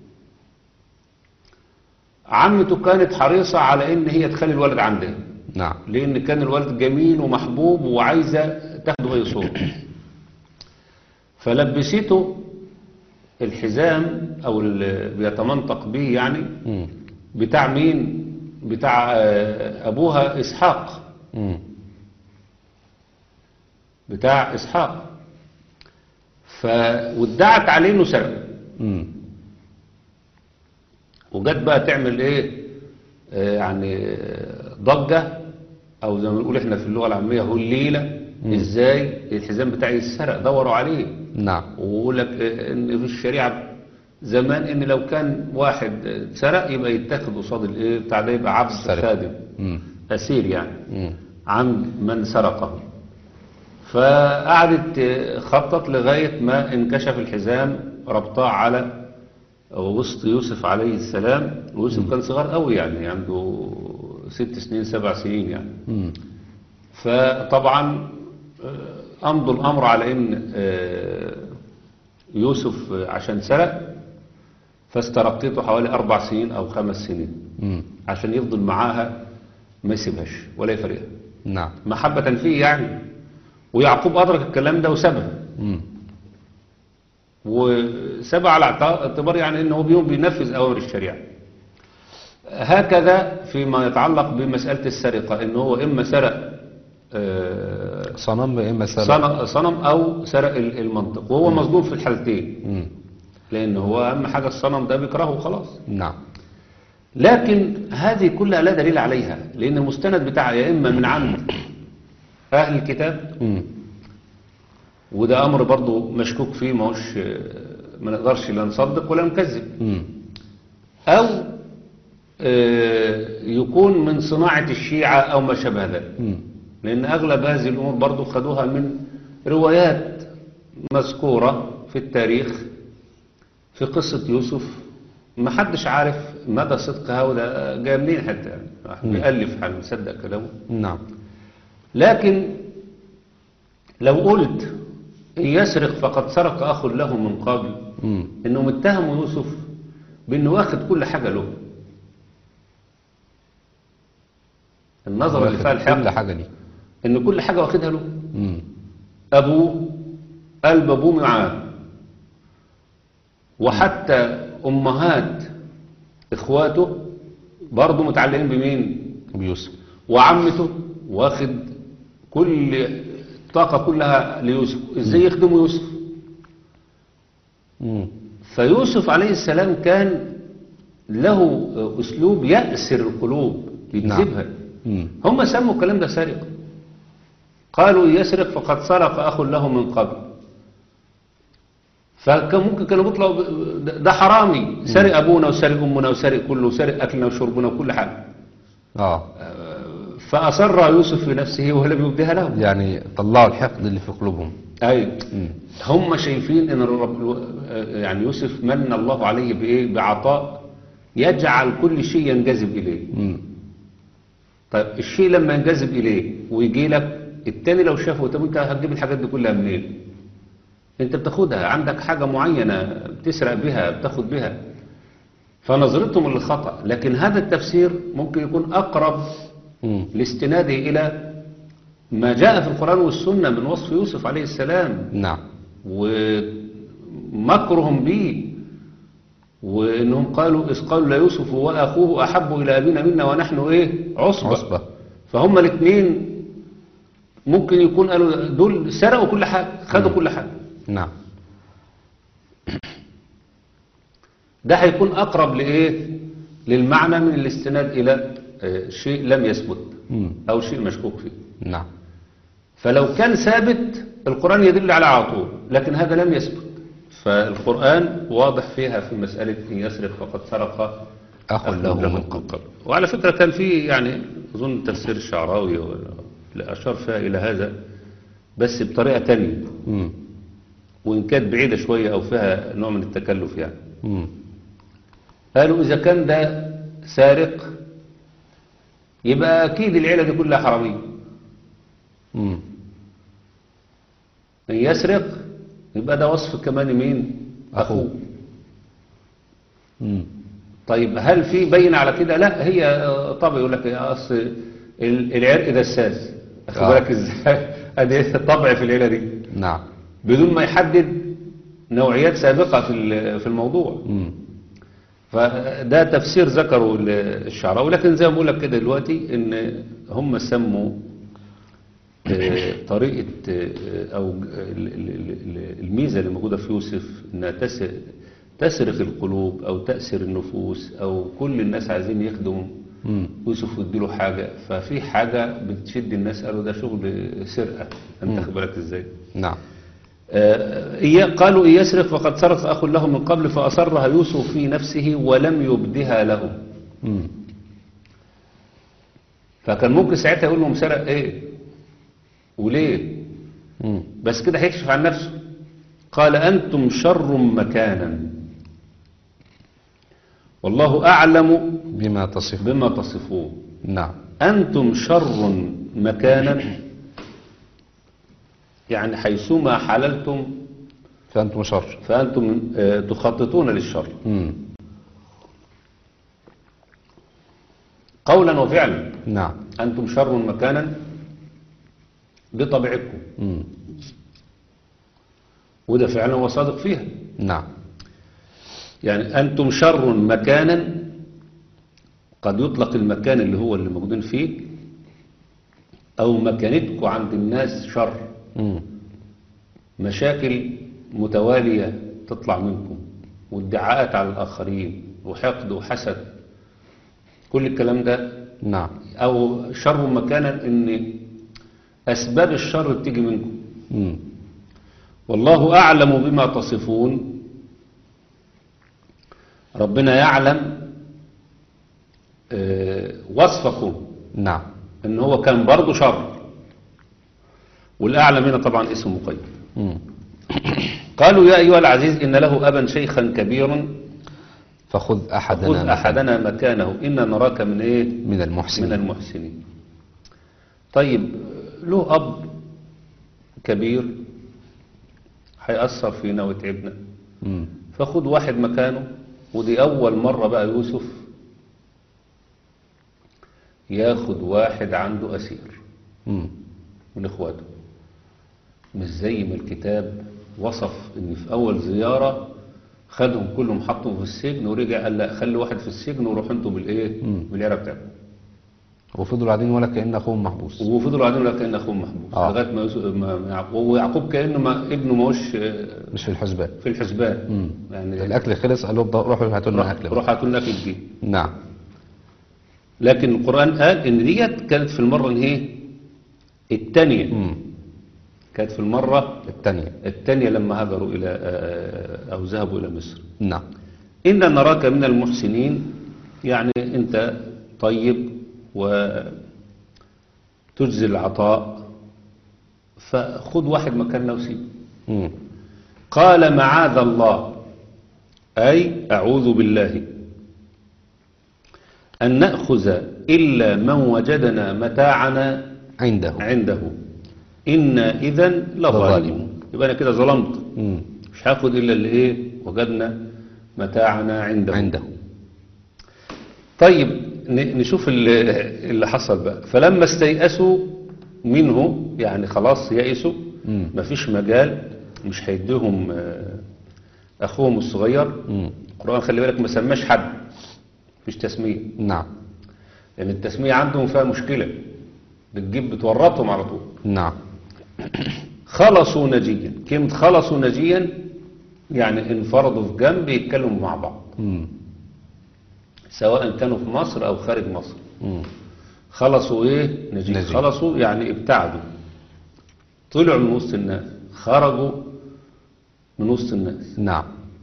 عمته كانت حريصة على ان هي تخلي الولد عندها نعم لان كان الولد جميل ومحبوب وعايزة تاخده اي صوت فلبسته الحزام او اللي بيتمنطق به يعني مم. بتاع مين بتاع آه، ابوها اسحاق مم. بتاع اسحاق ف وادعت عليه انه سرق مم. وجت بقى تعمل ايه آه، يعني آه، ضجة او زي ما بنقول احنا في اللغة العامية هو الليلة ازاي الحزام بتاعي اتسرق دوروا عليه نعم ويقول لك آه، ان في الشريعة زمان ان لو كان واحد آه، سرق يبقى يتاخد قصاد الايه بتاع ده يبقى عبد سرق. خادم مم. اسير يعني مم. عن من سرقه فقعدت خطط لغاية ما انكشف الحزام ربطاه على وسط يوسف عليه السلام ويوسف كان صغير قوي يعني عنده ست سنين سبع سنين يعني مم. فطبعا آه، أمضوا الأمر على إن آه، يوسف آه، عشان سرق فاسترقيته حوالي أربع سنين أو خمس سنين مم. عشان يفضل معاها ما يسيبهاش ولا يفرقها نعم محبة فيه يعني ويعقوب أدرك الكلام ده وسابها مم. وسابها على اعتبار يعني انه بيوم بينفذ أوامر الشريعة هكذا فيما يتعلق بمسألة السرقة إن هو إما سرق آه، صنم يا إما سرق صنم صنم أو سرق ال- المنطق وهو مظلوم في الحالتين مم. لأن هو أهم حاجة الصنم ده بيكرهه وخلاص نعم لكن هذه كلها لا دليل عليها لأن المستند بتاعها يا إما من عند أهل الكتاب مم. وده أمر برضو مشكوك فيه ما هوش ما نقدرش لا نصدق ولا نكذب مم. أو آه، يكون من صناعة الشيعة أو ما شابه ذلك مم. لأن أغلب هذه الأمور برضو خدوها من روايات مذكورة في التاريخ في قصة يوسف ما حدش عارف مدى صدقها وده جاي منين حتى يعني واحد بيألف هنصدق كلامه نعم لكن لو قلت إن يسرق فقد سرق أخ له من قبل مم. إنهم اتهموا يوسف بإنه واخد كل حاجة له النظرة اللي فيها كل الحق حاجة دي إن كل حاجة واخدها له مم. أبوه قلب أبوه معاه وحتى أمهات إخواته برضه متعلقين بمين بيوسف وعمته واخد كل الطاقة كلها ليوسف ازاي يخدموا يوسف مم. فيوسف عليه السلام كان له اسلوب يأسر القلوب يجذبها مم. هم سموا الكلام ده سرقة قالوا يسرق فقد سرق أخ له من قبل فكان ممكن كانوا بيطلعوا ب- ده- ده حرامي سرق أبونا وسرق أمنا وسرق كله وسرق أكلنا وشربنا وكل حاجة اه فأصر يوسف في نفسه ولم يبدها لهم يعني طلعوا الحقد اللي في قلوبهم أي مم. هم شايفين ان الرب يعني يوسف من الله عليه بايه بعطاء يجعل كل شيء ينجذب اليه مم. طيب الشيء لما ينجذب اليه ويجي لك التاني لو شافه طب انت هتجيب الحاجات دي كلها منين انت بتاخدها عندك حاجة معينة بتسرق بها بتاخد بها فنظرتهم للخطأ لكن هذا التفسير ممكن يكون أقرب مم. لاستناده إلى ما جاء في القرآن والسنة من وصف يوسف عليه السلام نعم ومكرهم به وانهم قالوا اذ قالوا ليوسف واخوه احب الى ابينا منا ونحن ايه عصبه, عصبة فهم الاثنين ممكن يكون قالوا دول سرقوا كل حاجة خدوا كل حاجة نعم ده هيكون أقرب لإيه للمعنى من الاستناد إلى آه، شيء لم يثبت مم. أو شيء مشكوك فيه نعم فلو كان ثابت القرآن يدل على على طول لكن هذا لم يثبت فالقرآن واضح فيها في مسألة إن يسرق فقد سرق أخ له من قبل وعلى فكرة كان في يعني أظن تفسير الشعراوي اللي أشار فيها إلى هذا بس بطريقة تانية مم. وإن كانت بعيدة شوية أو فيها نوع من التكلف يعني مم. قالوا إذا كان ده سارق يبقى أكيد العيلة دي كلها حرامية مم. إن يسرق يبقى ده وصف كمان مين أخوه. أخوه مم. طيب هل في بين على كده لا هي آه، طبع يقول لك يا اصل ال- العرق ده الساس اخد آه. بالك ازاي ادي طبع في العيله دي نعم بدون ما يحدد نوعيات سابقه في ال- في الموضوع مم. فده تفسير ذكره ال- الشعراوي لكن زي ما بقول لك كده دلوقتي ان هم سموا آه، طريقه آه، او ال- ال- ال- الميزه اللي موجوده في يوسف انها تس- تسرق القلوب او تاسر النفوس او كل الناس عايزين يخدموا مم. يوسف ويديله حاجه ففي حاجه بتشد الناس قالوا ده شغل سرقه انت خد بالك ازاي نعم آه، إيا- قالوا إن يسرق فقد سرق أخ له من قبل فأصرها يوسف في نفسه ولم يبدها له مم. فكان ممكن ساعتها يقول لهم سرق إيه وليه مم. بس كده هيكشف عن نفسه قال أنتم شر مكانا والله أعلم بما تصف بما تصفون نعم أنتم شر مكانا يعني حيثما حللتم فأنتم شر فأنتم آه، تخططون للشر مم. قولا وفعلا نعم أنتم شر مكانا بطبيعتكم مم. وده فعلا هو صادق فيها نعم يعني أنتم شر مكانا قد يطلق المكان اللي هو اللي موجودين فيه أو مكانتكم عند الناس شر مم. مشاكل متوالية تطلع منكم وادعاءات على الآخرين وحقد وحسد كل الكلام ده نعم أو شر مكانا إن أسباب الشر بتيجي منكم مم. والله أعلم بما تصفون ربنا يعلم آه، وصفكم نعم إن هو كان برضه شر والأعلم هنا طبعا اسم مقيد مم. قالوا يا أيها العزيز إن له أبا شيخا كبيرا فخذ أحدنا خذ مكانه أحدنا مكانه إنا نراك من إيه من المحسنين من المحسنين طيب له أب كبير هيأثر فينا ويتعبنا مم. فخد واحد مكانه ودي أول مرة بقى يوسف ياخد واحد عنده أسير مم. من إخواته مش زي ما الكتاب وصف إن في أول زيارة خدهم كلهم حطهم في السجن ورجع قال لا خلي واحد في السجن وروحوا انتوا بالإيه مم. بالعيرة بتاعكم وفضلوا قاعدين ولا كأن أخوهم محبوس وفضلوا قاعدين لك كأن أخوهم محبوس آه. لغاية ما, يوسف ما ما يعقوب ويعقوب كأنه ما ابنه ما هوش آه، مش في الحسبان في الحسبان مم. يعني الأكل خلص قال لهم "ض- روحوا هاتوا لنا روح أكل روح هاتوا لنا أكل جديد نعم لكن القرآن قال إن ديت كانت في المرة الايه الثانية مم. كانت في المرة الثانية الثانية لما هاجروا إلى آه، أو ذهبوا إلى مصر نعم إن نراك من المحسنين يعني أنت طيب وتجزي العطاء فخذ واحد مكاننا وسيب مم. قال معاذ الله أي أعوذ بالله أن نأخذ إلا من وجدنا متاعنا عنده عنده إنا إذا لظالمون يبقى أنا كده ظلمت مم. مش هاخد إلا اللي إيه وجدنا متاعنا عنده عنده طيب ن- نشوف اللي اللي حصل بقى فلما استيأسوا منه يعني خلاص يأسوا مم. مفيش مجال مش هيديهم آه، أخوهم الصغير مم. القرآن خلي بالك ما سماش حد مفيش تسمية نعم لأن التسمية عندهم فيها مشكلة بتجيب بتورطهم على طول نعم خلصوا نجيا كلمة خلصوا نجيا يعني انفرضوا في جنب يتكلموا مع بعض مم. سواء كانوا في مصر أو خارج مصر مم. خلصوا ايه نجيب نجيب. خلصوا يعني ابتعدوا طلعوا من وسط الناس خرجوا من وسط الناس نعم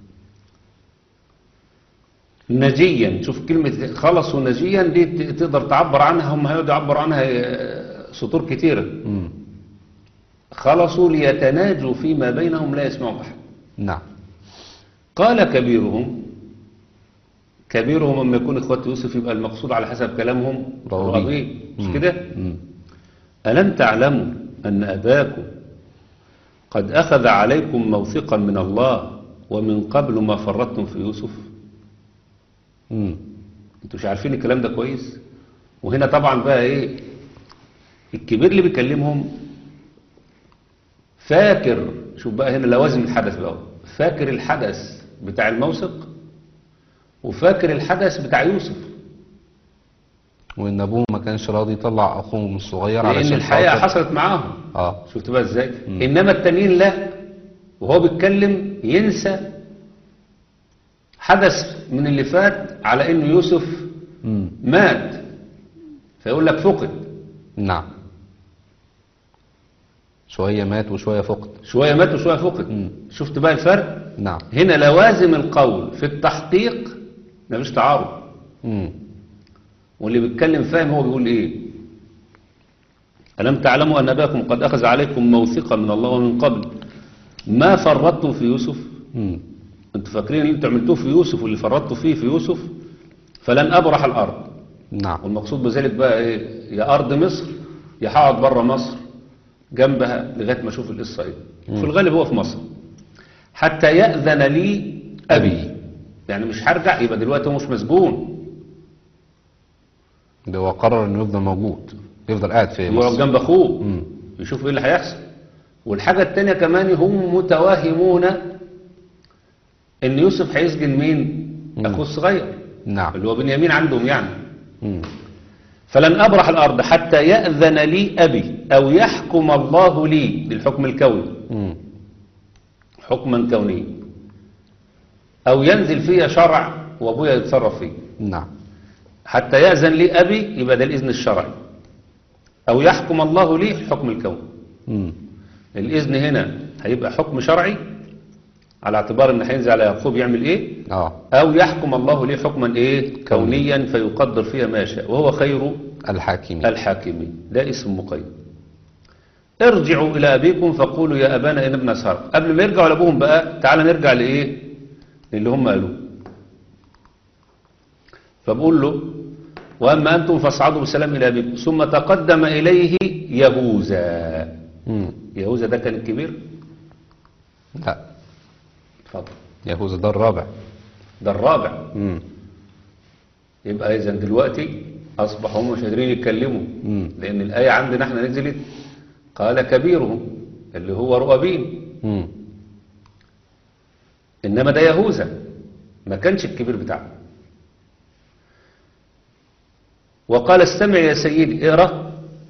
نجيا شوف كلمة خلصوا نجيا دي ت- تقدر تعبر عنها هم هيقعدوا يعبروا عنها آه، سطور كتيرة مم. خلصوا ليتناجوا فيما بينهم لا يسمعوا أحد نعم قال كبيرهم كبيرهم لما يكون إخوة يوسف يبقى المقصود على حسب كلامهم رغبي. رغبي مش مم. كده مم. ألم تعلموا أن أباكم قد أخذ عليكم موثقا من الله ومن قبل ما فرطتم في يوسف مم. انتوا مش عارفين الكلام ده كويس وهنا طبعا بقى ايه الكبير اللي بيكلمهم فاكر شوف بقى هنا لوازم الحدث بقى فاكر الحدث بتاع الموثق وفاكر الحدث بتاع يوسف وان ابوه ما كانش راضي يطلع اخوه الصغير لان علشان الحقيقه خاطر- حصلت معاهم اه شفت بقى ازاي انما التانيين لا وهو بيتكلم ينسى حدث من اللي فات على انه يوسف مم. مات فيقول لك فقد نعم شوية مات وشوية فقد شويه مات وشويه فقد مم. شفت بقى الفرق نعم هنا لوازم القول في التحقيق مفيش تعارض مم. واللي بيتكلم فاهم هو بيقول ايه ألم تعلموا أن أباكم قد أخذ عليكم موثقا من الله ومن قبل ما فرطتم في يوسف مم. انتوا فاكرين اللي انتوا عملتوه في يوسف واللي فرطتوا فيه في يوسف فلن أبرح الأرض نعم والمقصود بذلك بقى ايه يا أرض مصر يا هقعد بره مصر جنبها لغاية ما أشوف القصة ايه في الغالب هو في مصر حتى يأذن لي أبي يعني مش هرجع يبقى دلوقتي هو مش مسجون ده هو قرر انه يفضل موجود يفضل قاعد في يقعد مصر جنب اخوه مم. يشوف ايه اللي هيحصل والحاجة التانية كمان هم متوهمون ان يوسف هيسجن مين اخوه الصغير نعم اللي هو بنيامين عندهم يعني مم. فلن ابرح الارض حتى يأذن لي ابي او يحكم الله لي بالحكم الكوني مم. حكما كونيا او ينزل فيا شرع وابويا يتصرف فيه نعم حتى يأذن لي ابي يبقى ده الاذن الشرعي او يحكم الله لي الحكم الكوني مم. الإذن هنا هيبقى حكم شرعي على اعتبار ان هينزل على يعقوب يعمل ايه اه او يحكم الله ليه حكما ايه كونيا فيقدر فيها ما يشاء وهو خير الحاكمين الحاكمين ده اسم مقيد ارجعوا الى ابيكم فقولوا يا ابانا ان ابن سرق قبل ما يرجعوا لابوهم بقى تعال نرجع لايه اللي هم قالوه فبقول له واما انتم فاصعدوا بسلام الى ابيكم ثم تقدم اليه يهوذا مم. يهوذا ده كان الكبير لا اتفضل يهوذا ده الرابع ده الرابع مم. يبقى اذا دلوقتي اصبحوا هم مش قادرين يتكلموا مم. لان الايه عندنا احنا نزلت قال كبيرهم اللي هو رؤبين مم. انما ده يهوذا ما كانش الكبير بتاعه وقال استمع يا سيدي اقرا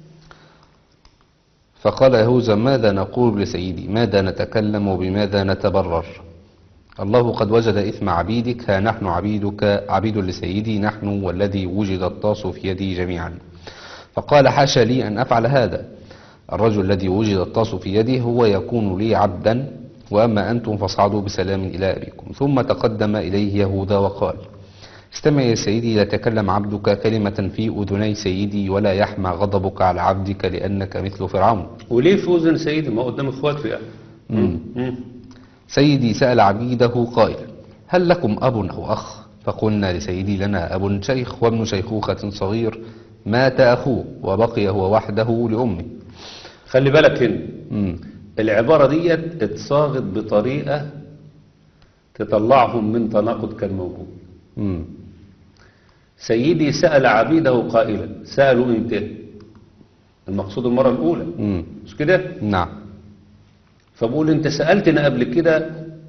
فقال يهوذا ماذا نقول لسيدي ماذا نتكلم وبماذا نتبرر الله قد وجد إثم عبيدك ها نحن عبيدك عبيد لسيدي نحن والذي وجد الطاس في يدي جميعا فقال حاشا لي أن أفعل هذا الرجل الذي وجد الطاس في يده هو يكون لي عبدا وأما أنتم فاصعدوا بسلام إلى أبيكم ثم تقدم إليه يهوذا وقال استمع يا سيدي لا تكلم عبدك كلمة في أذني سيدي ولا يحمى غضبك على عبدك لأنك مثل فرعون وليه في اذن سيدي ما هو قدام اخواته يعني مم. سيدي سأل عبيده قائلا هل لكم أب أو أخ فقلنا لسيدي لنا أب شيخ وابن شيخوخة صغير مات أخوه وبقي هو وحده لأمه خلي بالك هنا مم. العباره ديت اتصاغت بطريقه تطلعهم من تناقض كان موجود مم. سيدي سأل عبيده قائلا سألوا امتى المقصود المرة الأولى مم. مش كده نعم فبقول انت سألتنا قبل كده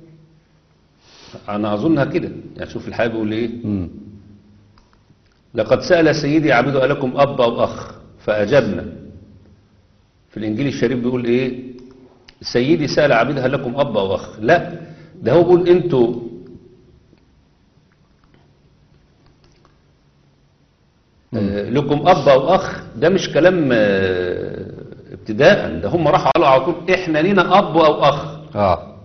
انا اظنها كده يعني شوف الحقيقة بيقول ايه مم. لقد سأل سيدي عبده ألكم أب أو أخ فأجبنا في الإنجيل الشريف بيقول إيه سيدي سأل عبيد هل لكم أب أو أخ لا ده هو بيقول أنتوا آه، لكم أب أو أخ ده مش كلام آه، ابتداء ده هم راحوا قالوا على طول إحنا لينا أب أو أخ اه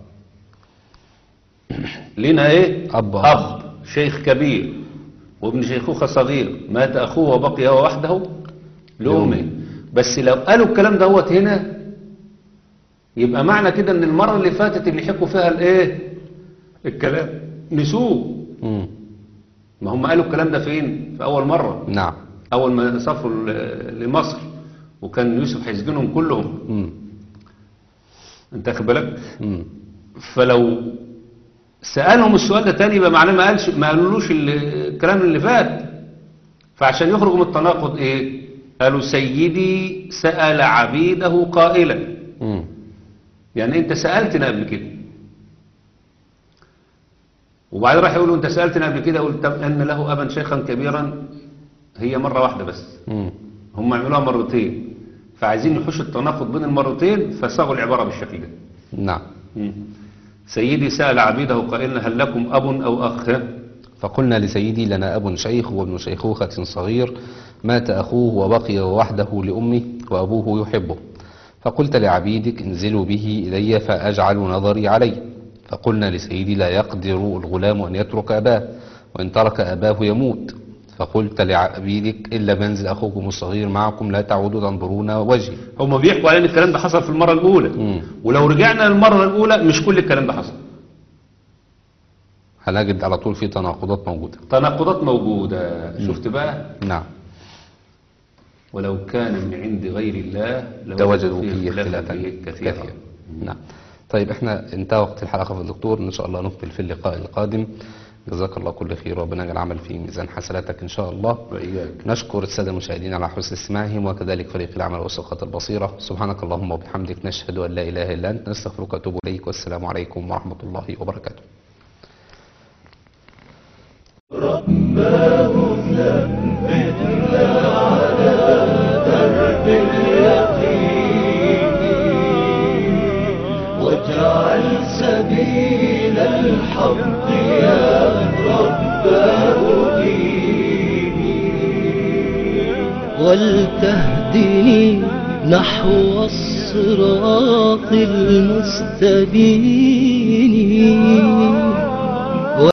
لينا إيه أب أو أب شيخ كبير وابن شيخوخة صغير مات أخوه وبقي هو وحده لأمه بس لو قالوا الكلام دوت هنا يبقى معنى كده ان المرة اللي فاتت اللي حكوا فيها الايه الكلام نسوه مم. ما هم قالوا الكلام ده فين في اول مرة نعم اول ما سافروا ل- لمصر وكان يوسف هيسجنهم كلهم مم. انت واخد بالك مم. فلو سألهم السؤال ده تاني يبقى معناه ما قالش ما قالولوش ال- الكلام اللي فات فعشان يخرجوا من التناقض ايه قالوا سيدي سأل عبيده قائلا مم. يعني انت سألتنا قبل كده وبعدين راح يقولوا انت سألتنا قبل كده قلت طب ان له ابا شيخا كبيرا هي مرة واحدة بس مم. هم عملوها مرتين فعايزين يحوشوا التناقض بين المرتين فصاغوا العبارة بالشكل ده نعم سيدي سأل عبيده قائلا هل لكم أب أو أخ فقلنا لسيدي لنا أب شيخ وابن شيخوخة صغير مات أخوه وبقي وحده لأمه وأبوه يحبه فقلت لعبيدك انزلوا به إلي فأجعل نظري عليه فقلنا لسيدي لا يقدر الغلام أن يترك أباه وإن ترك أباه يموت فقلت لعبيدك إلا منزل أخوكم الصغير معكم لا تعودوا تنظرون وجهي هم بيحكوا على ان الكلام ده حصل في المرة الأولى مم. ولو رجعنا للمرة الأولى مش كل الكلام ده حصل هنجد على طول في تناقضات موجودة تناقضات موجودة شفت بقى نعم ولو كان من عند غير الله توجدوا فيه اختلافا كثيرا كثيرا نعم طيب احنا انتهى وقت الحلقة في الدكتور ان شاء الله نكمل في اللقاء القادم جزاك الله كل خير وربنا يجعل العمل في ميزان حسناتك ان شاء الله وإياك نشكر السادة المشاهدين على حسن استماعهم وكذلك فريق العمل وثقة البصيرة سبحانك اللهم وبحمدك نشهد أن لا إله إلا أنت نستغفرك ونتوب إليك والسلام عليكم ورحمة الله وبركاته واجعل سبيل الحق يا رباه ديني ولتهدني نحو الصراط المستبين